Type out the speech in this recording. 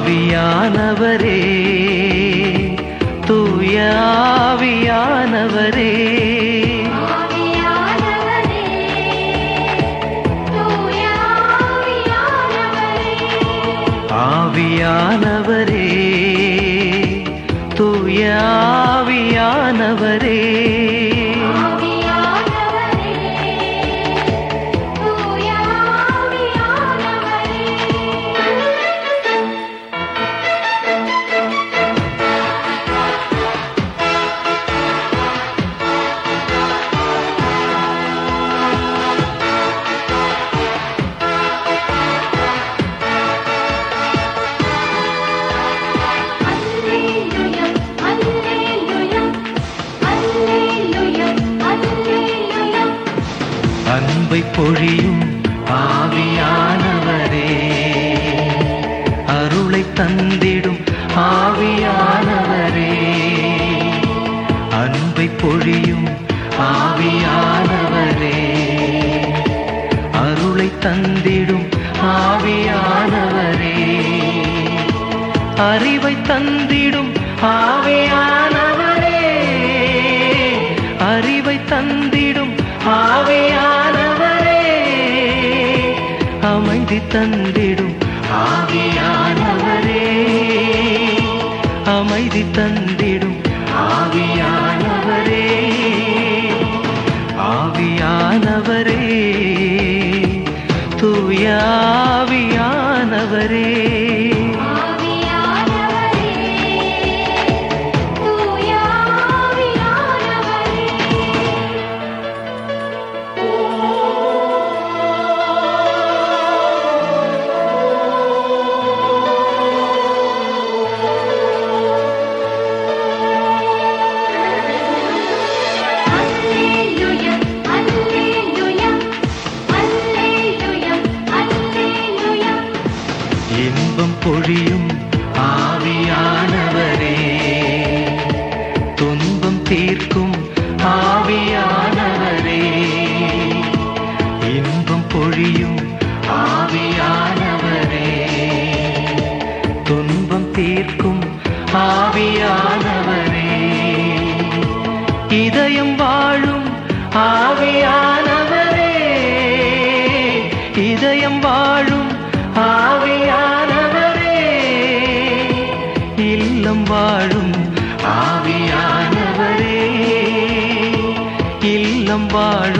ஆவியானவரே தூய ஆவியானவரே ஆவியானவரே தூய ஆவியானவரே ஆவியானவரே தூய ஆவியானவரே ஆவியானவரே தூய ஆவியானவரே அல்லேலூயா அல்லேலூயா அல்லேலூயா அல்லேலூயா அன்பை பொழியும் ஆவியானவரே அருளை தந்திடும் ஆவியானவரே அன்பை பொழியும் ஆவியானவரே அருளை தந்திடும் ஆவியானவரே அறிவை தந்திடும் ஆவியானவரே அறிவை தந்திடும் ஆவியானவரே அமைதி தந்திடும் ஆவியானவரே அமைதி தந்திடும் ஆவியானவரே ஆவியானவரே தூய ஆவியானவரே ஆவியானவரே தூய ஆவியானவரே அல்லேலூயா அல்லேலூயா அல்லேலூயா அல்லேலூயா இன்பம் பொழியும் ஆவியானவரே துன்பம் தீர்க்கும் ஆவியானவரே இன்பம் பொழியும் ஆவியானவரே துன்பம் தீர்க்கும் ஆவியானவரே இதயம் வாழும் ஆவியானவரே இதயம் வாழும் ஆவியானவரே இல்லம் வாழும் ஆவியானவரே இல்லம் வாழும்